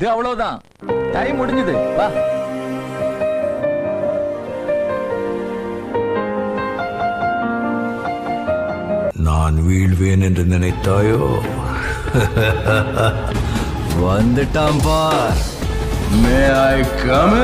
இது அவ்வளவுதான் டைம் முடிஞ்சது வா நான் வீழ்வேன் என்று நினைத்தாயோ வந்துட்டான் பார் மே ஐ கம்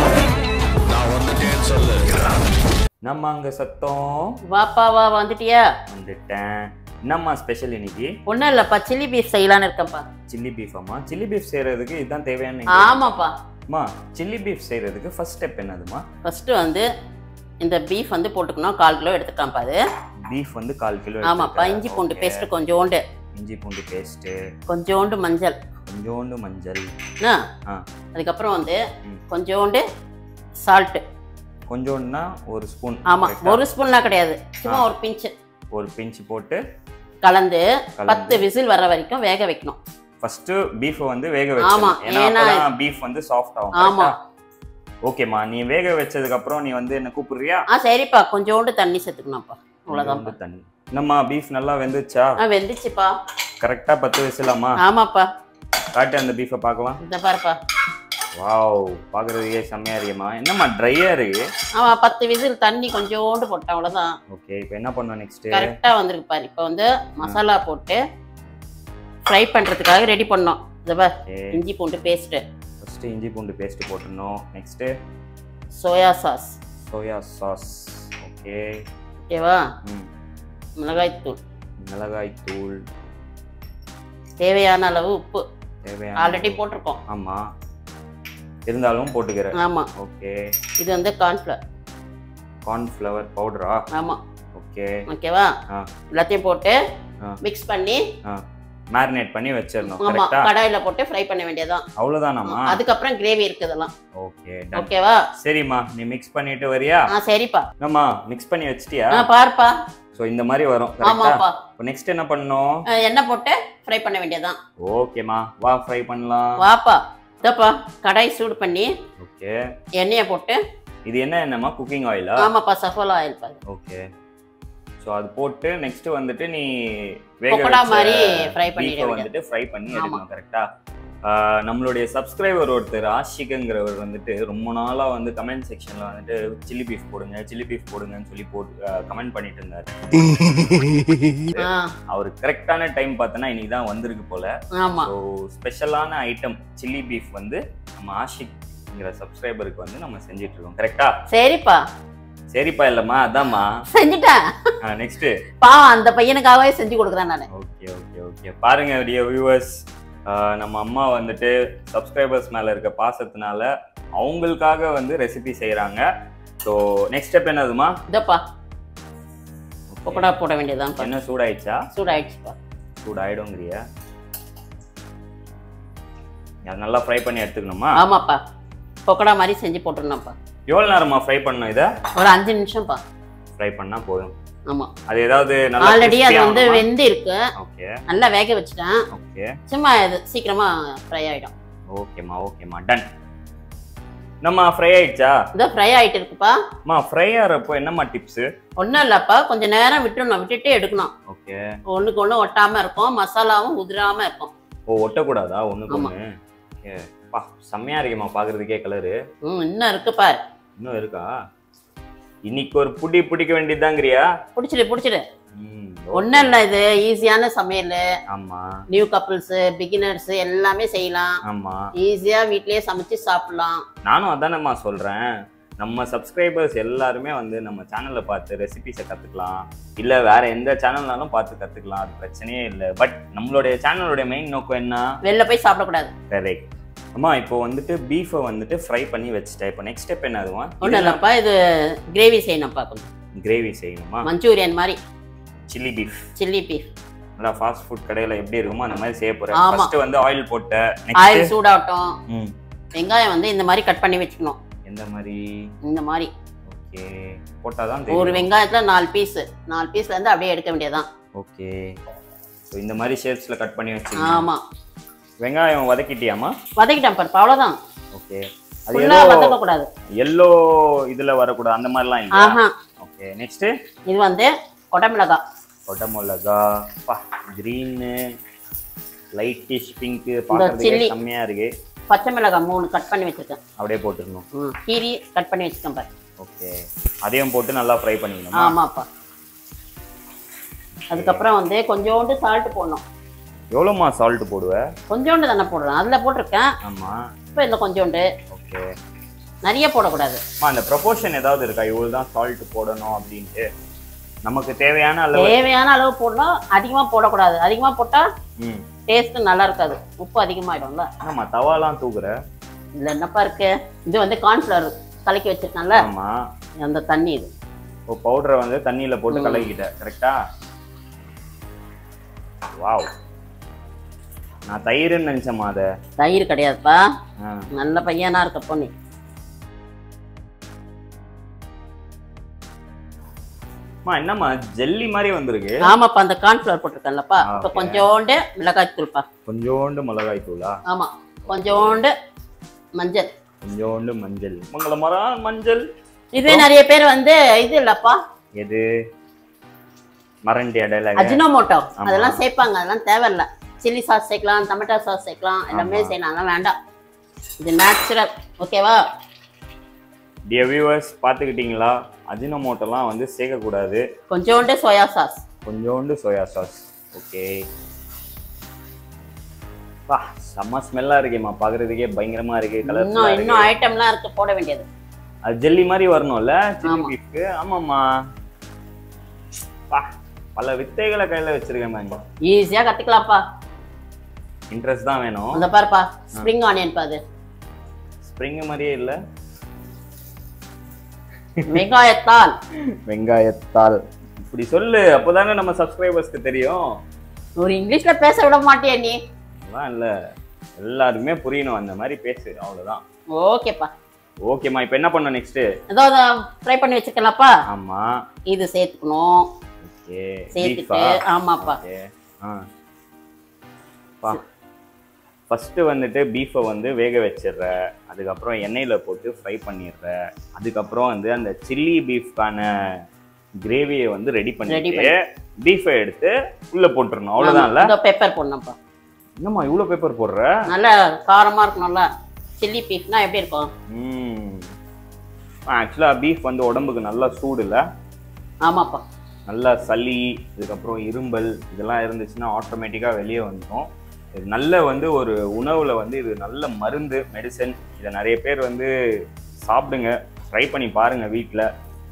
நம்ம அங்க சத்தம் வாப்பா வா வந்துட்டியா வந்துட்டேன் என்னம்மா ஸ்பெஷல் இன்னைக்கு ஒன்றும் இல்லைப்பா சில்லி பீஃப் செய்யலான்னு இருக்கேன்ப்பா சில்லி பீஃப் அம்மா சில்லி பீஃப் செய்யறதுக்கு இதுதான் தேவையான ஆமாப்பா அம்மா சில்லி பீஃப் செய்யறதுக்கு ஃபர்ஸ்ட் ஸ்டெப் என்னதுமா ஃபஸ்ட்டு வந்து இந்த பீஃப் வந்து போட்டுக்கணும் கால் கிலோ எடுத்துட்டான்ப்பா அது பீஃப் வந்து கால் கிலோ ஆமாப்பா இஞ்சி பூண்டு பேஸ்ட்டு கொஞ்சோண்டு இஞ்சி பூண்டு பேஸ்ட் கொஞ்சோண்டு மஞ்சள் கொஞ்சோண்டு மஞ்சள் என்ன ஆ அதுக்கப்புறம் வந்து ம். கொஞ்சோண்டு சால்ட்டு கொஞ்சோண்டுனா ஒரு ஸ்பூன் ஆமாம் ஒரு ஸ்பூன்லாம் கிடையாது சும்மா ஆ. ஒரு பிஞ்சு ஒரு பிஞ்ச் போட்டு கலந்து கலந்து. பத்து விசில் வர்ற வரைக்கும் வேக வைக்கணும் ஃபர்ஸ்ட் பீஃப் வந்து வேக ஆமா, வச்சணும் ஏன்னா ஏன்னா- அப்பதான் பீஃப் வந்து சாஃப்ட் ஆகும் ஆமா. ஓகேம்மா நீ வேக வச்சதுக்கு அப்புறம் நீ வந்து என்ன கூப்பிடுறியா ஆ சரிப்பா கொஞ்சோண்டு தண்ணி சேர்த்துக்கணும்ப்பா அவ்வளோதான்ப்பா கொஞ்சோண்டு தண்ணி நம்ம பீஃப் நல்லா வெந்துச்சா ஆ வெந்துச்சுப்பா கரெக்டா பத்து விசிலாமா ஆமாப்பா காட்டு அந்த பீஃபை பார்க்கலாம் இந்த பாருப்பா வாவ் பாக்குறதுக்கே செம்மையா இருக்குமா என்னம்மா ட்ரையா இருக்கு ஆமா பத்து விசில் தண்ணி கொஞ்சோண்டு போட்டேன் அவ்வளோதான் ஓகே இப்போ என்ன பண்ணோம் நெக்ஸ்ட் கரெக்டாக வந்திருக்கு பாரு இப்போ வந்து மசாலா போட்டு ஃப்ரை பண்ணுறதுக்காக ரெடி பண்ணோம் இந்த பார் ஓகே இஞ்சி பூண்டு பேஸ்ட்டு ஃபர்ஸ்ட் இஞ்சி பூண்டு பேஸ்ட் போட்டுடணும் next soya sauce soya sauce okay ஓகேவா ம் மிளகாய் தூள் மிளகாய் தூள் தேவையான அளவு உப்பு தேவையான ஆல்ரெடி போட்டிருக்கோம் ஆமா இருந்தாலும் போட்டுக்கிறேன் ஆமாம் ஓகே இது வந்து கார்ன்ஃப்ளவர் கார்ன்ஃப்ளவர் பவுடரா ஆமாம் ஓகே ஓகேவா ஆ. எல்லாத்தையும் போட்டு ஆ. மிக்ஸ் பண்ணி மேரினேட் பண்ணி வச்சிடணும் ஆமா கரெக்டா கடாயில போட்டு ஃப்ரை பண்ண வேண்டியதான் அவ்வளவுதானாமா அதுக்கப்புறம் கிரேவி இருக்குதெல்லாம் ஓகே டன் ஓகேவா சரிம்மா நீ மிக்ஸ் பண்ணிட்டு வரியா ஆ சரிப்பா நம்ம மிக்ஸ் பண்ணி வச்சிட்டியா ஆ பாருப்பா சோ இந்த மாதிரி வரும் கரெக்டா ஆமாப்பா இப்போ நெக்ஸ்ட் என்ன பண்ணணும் ஆ, எண்ணெய் போட்டு ஃப்ரை பண்ண வேண்டியதான் ஓகேம்மா வா ஃப்ரை பண்ணலாம் வாப்பா இதப்பா கடாய் சூடு பண்ணி ஓகே எண்ணெயை போட்டு இது என்ன என்னம்மா குக்கிங் ஆயிலா ஆமாப்பா சஃபோலா ஆயில் பாரு ஓகே ஸோ அது போட்டு நெக்ஸ்ட் வந்துட்டு நீ வேக பக்கோடா வச்ச மாதிரி fry பண்ணிட beef-அ வேண்டியது. வந்துட்டு ஃப்ரை பண்ணி ஆமா. எடுக்கணும் கரெக்டா நம்மளுடைய சப்ஸ்கிரைபர் ஒருத்தர் ஆஷிக்குங்கிறவர் வந்துட்டு ரொம்ப நாளா வந்து கமெண்ட் செக்ஷன்ல வந்துட்டு சில்லி பீஃப் போடுங்க சில்லி பீஃப் போடுங்கன்னு சொல்லி போட்டு கமெண்ட் பண்ணிட்டு இருந்தாரு ஆ அவர் கரெக்டான டைம் பார்த்தோன்னா இன்னைக்கு தான் வந்திருக்கு போல ஆமா ஸோ ஸ்பெஷலான ஐட்டம் சில்லி பீஃப் வந்து நம்ம ஆஷிக்ங்கிற சப்ஸ்கிரைபருக்கு வந்து நம்ம செஞ்சுட்டு இருக்கோம் கரெக்டா சரிப்பா சரிப்பா இல்லம்மா அதாம்மா செஞ்சுட்டேன் நெக்ஸ்ட் பாவம் அந்த பையனுக்காகவே செஞ்சு கொடுக்குறேன் நான் ஓகே ஓகே ஓகே பாருங்க டியர் வியூவர்ஸ் நம்ம அம்மா வந்துட்டு சப்ஸ்கிரைபர்ஸ் மேல இருக்க பாசத்தினால அவங்களுக்காக வந்து ரெசிபி செய்றாங்க ஸோ நெக்ஸ்ட் ஸ்டெப் என்னதுமா இதப்பா பக்கோடா போட வேண்டியதான் என்ன சூடாயிடுச்சா சூடாயிடுச்சுப்பா சூடாயிடுங்கிறியா அது நல்லா ஃப்ரை பண்ணி எடுத்துக்கணுமா ஆமாப்பா பக்கோடா மாதிரி செஞ்சு போட்டுருந்தோம்ப்பா எவ்வளோ நேரமா ஃப்ரை பண்ணணும் இதை ஒரு அஞ்சு நிமிஷம்ப்பா ஃப்ரை பண்ணா போதும் ஆமா அது ஏதாவது நல்லா ஆல்ரெடி அது வந்து வெந்து இருக்கு ஓகே நல்லா வேக வச்சுட்டேன் ஓகே சும்மா இது சீக்கிரமா ஃப்ரை ஆயிடும் ஓகேம்மா ஓகேம்மா டன் நம்ம ஃப்ரை ஆயிடுச்சா இதோ ஃப்ரை ஆயிட்டு இருக்குப்பா அம்மா ஃப்ரை ஆகிறப்போ என்னம்மா டிப்ஸு ஒன்றும் இல்லப்பா கொஞ்ச நேரம் விட்டுறணும் விட்டுட்டே எடுக்கணும் ஓகே ஒண்ணுக்கு ஒண்ணு ஒட்டாம இருக்கும் மசாலாவும் உதிராம இருக்கும் ஓ ஒட்டக்கூடாதா ஒண்ணுக்கு ஆமா. ஒண்ணு ஓகே பா செம்மையா இருக்குமா பாக்குறதுக்கே கலரு ம் இன்னும் இருக்கு பாரு இன்னும் இருக்கா இன்னைக்கு ஒரு புடி பிடிக்க வேண்டியதுதாங்கிறியா பிடிச்சிடு பிடிச்சிடு ம், ஒன்றும் இல்லை இது ஈஸியான சமையல் ஆமா நியூ கப்புள்ஸ் பிகினர்ஸ் எல்லாமே செய்யலாம் ஆமா ஈஸியா வீட்லயே சமைச்சு சாப்பிடலாம் நானும் அதானம்மா சொல்றேன் நம்ம சப்ஸ்கிரைபர்ஸ் எல்லாருமே வந்து நம்ம சேனல்ல பார்த்து ரெசிபிஸை கத்துக்கலாம் இல்ல வேற எந்த சேனல்னாலும் பார்த்து கத்துக்கலாம் அது பிரச்சனையே இல்லை பட் நம்மளுடைய சேனலுடைய மெயின் நோக்கம் என்ன வெளில போய் சாப்பிடக்கூடாது கரெக்ட் அம்மா இப்போ வந்துட்டு பீஃபை வந்துட்டு ஃப்ரை பண்ணி வச்சுட்டேன் இப்போ நெக்ஸ்ட் ஸ்டெப் என்னதுமா ஒன்றும் இல்லைப்பா இது கிரேவி செய்யணும்ப்பா கொஞ்சம் கிரேவி செய்யணுமா மஞ்சூரியன் மாதிரி சில்லி பீஃப் சில்லி பீஃப் நல்லா ஃபாஸ்ட் ஃபுட் கடையில எப்படி இருக்குமோ அந்த மாதிரி செய்ய போறேன் ஆமா. ஃபர்ஸ்ட் வந்து ஆயில் போட்ட ஆயில் நெக்ஸ்ட் சூடாகட்டும் ம் வெங்காயம் வந்து இந்த மாதிரி கட் பண்ணி வச்சுக்கணும் எந்த மாதிரி இந்த மாதிரி ஓகே போட்டாதான் ஒரு தெரியும் வெங்காயத்துல நாலு பீஸ் நாலு பீஸ்ல இருந்து அப்படியே எடுக்க வேண்டியதுதான் ஓகே ஸோ இந்த மாதிரி ஷேப்ஸ்ல கட் பண்ணி வச்சு ஆமா வெங்காயம் வதக்கிட்டியாமா வதக்கிட்டேன் பாரு அவ்வளவுதான் ஓகே அது ஃபுல்லா ஏதோ வதக்க கூடாது எல்லோ இதுல வரக்கூடாது அந்த மாதிரிலாம் இல்லையா ஆஹா ஓகே நெக்ஸ்ட் இது வந்து கொடமிளகாய் கொடமிளகா பா க்ரீனு லைட்டிஷ் பிங்க் பார்க்கறதுக்கே chilli. செம்மையா இருக்கு பச்சை மிளகாய் மூணு கட் பண்ணி வச்சிருக்கேன் அப்படியே போட்டுக்கணும் ம், கீரி கட் பண்ணி வச்சிருக்கேன் பாரு ஓகே அதையும் போட்டு நல்லா ஃப்ரை பண்ணிக்கணும் ஆமாப்பா அதுக்கப்புறம் வந்து கொஞ்சோண்டு சால்ட் போடணும் எவ்வளோம்மா சால்ட் போடுவ கொஞ்சோண்டு தானே போடுறேன் அதில் போட்டிருக்கேன் ஆமாம் இப்போ இதில் கொஞ்சோண்டு ஓகே நிறைய போடக்கூடாது அம்மா அந்த ப்ரொபோர்ஷன் ஏதாவது இருக்கா இவ்வளோ தான் சால்ட் போடணும் அப்படின்ட்டு நமக்கு தேவையான அளவு தேவையான அளவு போடணும் அதிகமாக போடக்கூடாது அதிகமாக போட்டால் ம் டேஸ்ட்டு நல்லா இருக்காது உப்பு அதிகமாகிடும்ல ஆமாம் தவாலாம் தூக்குற இதில் என்னப்பா இருக்கு இது வந்து கார்ன்ஃப்ளவர் கலக்கி வச்சிருக்கேன்ல ஆமாம் அந்த தண்ணி இது இப்போ பவுடரை வந்து தண்ணியில் போட்டு கலக்கிட்ட கரெக்டா வாவ் நான் தயிர்னு நினச்சேம்மா அதை தயிர் கிடையாதுப்பா ஆ நல்ல பையனா இருக்க பொண்ணு அம்மா என்னம்மா ஜெல்லி மாதிரி வந்திருக்கு ஆமாப்பா அந்த கார்ன்ஃப்ளவர் போட்டிருக்கேன்லப்பா ஆ, இப்போ okay. கொஞ்சோண்டு மிளகாய் தூள்ப்பா கொஞ்சோண்டு மிளகாய் தூளா ஆமா கொஞ்சோண்டு மஞ்சள் கொஞ்சோண்டு மஞ்சள் மங்கள மரம் மஞ்சள் இது நிறைய பேர் வந்து இது இல்லப்பா எது மரண்டி அடையில அஜினோமோட்டோ ஆமா. அதெல்லாம் சேர்ப்பாங்க அதெல்லாம் தேவையில்ல சில்லி சாஸ் சேர்க்கலாம் டொமேட்டோ சாஸ் சேர்க்கலாம் எல்லாமே ஆமா. செய்யலாம் அதெல்லாம் வேண்டாம் இது நேச்சுரல் ஓகேவா டியர் வியூவர்ஸ் பார்த்துக்கிட்டீங்களா அஜினோமோட்டோலாம் வந்து சேர்க்கக்கூடாது கொஞ்சோண்டு சோயா சாஸ் கொஞ்சோண்டு சோயா சாஸ் ஓகே வா செம்ம ஸ்மெல்லாக இருக்கேம்மா பார்க்குறதுக்கே பயங்கரமாக இருக்கு இன்னும் கலர் இன்னும் ஐட்டம்லாம் இருக்கு போட வேண்டியது அது ஜெல்லி மாதிரி வரணும்ல சில்லி ஆமா. பீஃப்க்கு ஆமாம்மா வா பல வித்தைகளை கையில் வச்சிருக்கேன் மேம் ஈஸியா கத்துக்கலாம்ப்பா இன்ட்ரெஸ்ட் தான் வேணும் அந்த பாருப்பா ஸ்ப்ரிங் ஆனியன் பாது ஸ்ப்ரிங் மாதிரியே இல்லை வெங்காயத்தால் வெங்காயத்தால் இப்படி சொல்லு அப்போதானே நம்ம சப்ஸ்கிரைபர்ஸ்க்கு தெரியும் ஒரு இங்கிலீஷ்ல பேச விட மாட்டியா நீ அதான் இல்லை எல்லாருக்குமே புரியணும் அந்த மாதிரி பேசு அவ்வளோதான் ஓகேப்பா ஓகேம்மா இப்போ என்ன பண்ணோம் நெக்ஸ்ட்டு ஏதோ அதை ஃப்ரை பண்ணி வச்சுக்கலாம்ப்பா ஆமாம் இது சேர்த்துக்கணும் ஓகே சேர்த்துட்டு ஆமாப்பா ஓகே ஆ பா ஃபஸ்ட்டு வந்துட்டு பீஃபை வந்து வேக வச்சிடுற அதுக்கப்புறம் எண்ணெயில் போட்டு ஃப்ரை பண்ணிடுற அதுக்கப்புறம் வந்து அந்த சில்லி பீஃப்கான கிரேவியை வந்து ரெடி பண்ணிட்டு பீஃபை எடுத்து உள்ளே போட்டுறணும் அவ்வளோதான்ல இதோ பெப்பர் போடணும்ப்பா என்னம்மா இவ்வளோ பேப்பர் போடுற நல்ல காரமா இருக்கணும்ல சில்லி பீஃப்னா எப்படி இருக்கும் ம் ஆக்சுவலாக பீஃப் வந்து உடம்புக்கு நல்லா சூடு இல்லை ஆமாப்பா நல்லா சளி இதுக்கப்புறம் இரும்பல் இதெல்லாம் இருந்துச்சுன்னா ஆட்டோமேட்டிக்காக வெளியே வந்துடும் இது நல்ல வந்து ஒரு உணவில் வந்து இது நல்ல மருந்து மெடிசன் இதை நிறைய பேர் வந்து சாப்பிடுங்க ட்ரை பண்ணி பாருங்கள் வீட்டில்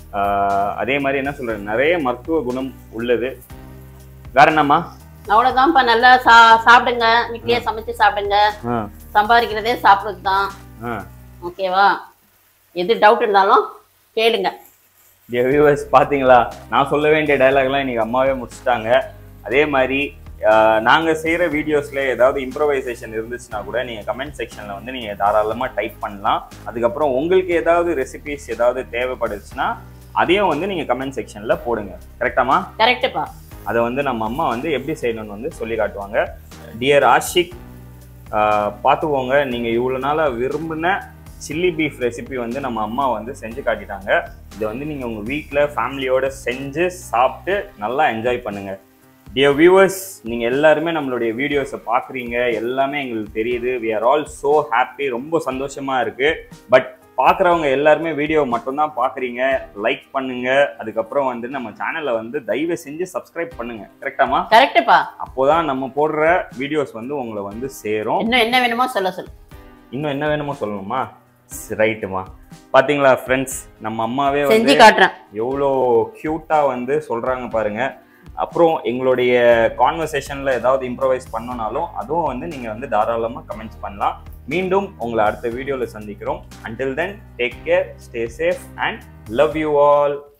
அதே மாதிரி என்ன சொல்கிறது நிறைய மருத்துவ குணம் உள்ளது வேற என்னம்மா அவ்வளவுதான்ப்பா நல்லா சா சாப்பிடுங்க வீட்லயே சமைச்சு சாப்பிடுங்க ஆ சம்பாதிக்கிறதே சாப்பிடுறது தான் ஆ ஓகேவா எது டவுட் இருந்தாலும் கேளுங்க வியூவர்ஸ் பார்த்தீங்களா நான் சொல்ல வேண்டிய டைலாக்லாம் இன்னைக்கு அம்மாவே முடிச்சிட்டாங்க அதே மாதிரி நாங்கள் செய்கிற வீடியோஸில் ஏதாவது இம்ப்ரவைசேஷன் இருந்துச்சுன்னா கூட நீங்கள் கமெண்ட் செக்ஷனில் வந்து நீங்கள் தாராளமாக டைப் பண்ணலாம் அதுக்கப்புறம் உங்களுக்கு ஏதாவது ரெசிபிஸ் ஏதாவது தேவைப்படுச்சுன்னா அதையும் வந்து நீங்கள் கமெண்ட் செக்ஷனில் போடுங்க கரெக்டாமா கரெக்டுப்பா அதை வந்து நம்ம அம்மா வந்து எப்படி செய்யணும்னு வந்து சொல்லி காட்டுவாங்க டியர் ஆஷிக் ஆஹ் பார்த்துக்கோங்க நீங்கள் இவ்வளோ நாளாக விரும்பின சில்லி பீஃப் ரெசிபி வந்து நம்ம அம்மா வந்து செஞ்சு காட்டிட்டாங்க இதை வந்து நீங்கள் உங்கள் வீட்டில் ஃபேமிலியோட செஞ்சு சாப்பிட்டு நல்லா என்ஜாய் பண்ணுங்கள் டியர் வியூவர்ஸ் நீங்கள் எல்லாருமே நம்மளுடைய வீடியோஸை பார்க்குறீங்க எல்லாமே எங்களுக்கு தெரியுது we are all so happy ரொம்ப சந்தோஷமாக இருக்குது பட் பார்க்குறவங்க எல்லாருமே வீடியோ மட்டும்தான் பார்க்குறீங்க லைக் பண்ணுங்க அதுக்கப்புறம் வந்து நம்ம சேனலை வந்து தயவு செஞ்சு சப்ஸ்கிரைப் பண்ணுங்க கரெக்டாமா கரெக்டுப்பா அப்போதான் நம்ம போடுற வீடியோஸ் வந்து உங்களை வந்து சேரும் இன்னும் என்ன வேணுமோ சொல்ல சொல்லு இன்னும் என்ன வேணுமோ சொல்லணுமா ரைட்டுமா பாத்தீங்களா ஃப்ரெண்ட்ஸ் நம்ம அம்மாவே செஞ்சு வந்து காட்டுறேன் எவ்வளோ க்யூட்டாக வந்து சொல்கிறாங்க பாருங்க அப்புறம் எங்களுடைய கான்வர்சேஷனில் ஏதாவது இம்ப்ரவைஸ் பண்ணனாலும் அதுவும் வந்து நீங்கள் வந்து தாராளமாக கமெண்ட்ஸ் பண்ணலாம் மீண்டும் உங்களை அடுத்த வீடியோவில் சந்திக்கிறோம் until then take care stay safe and love you all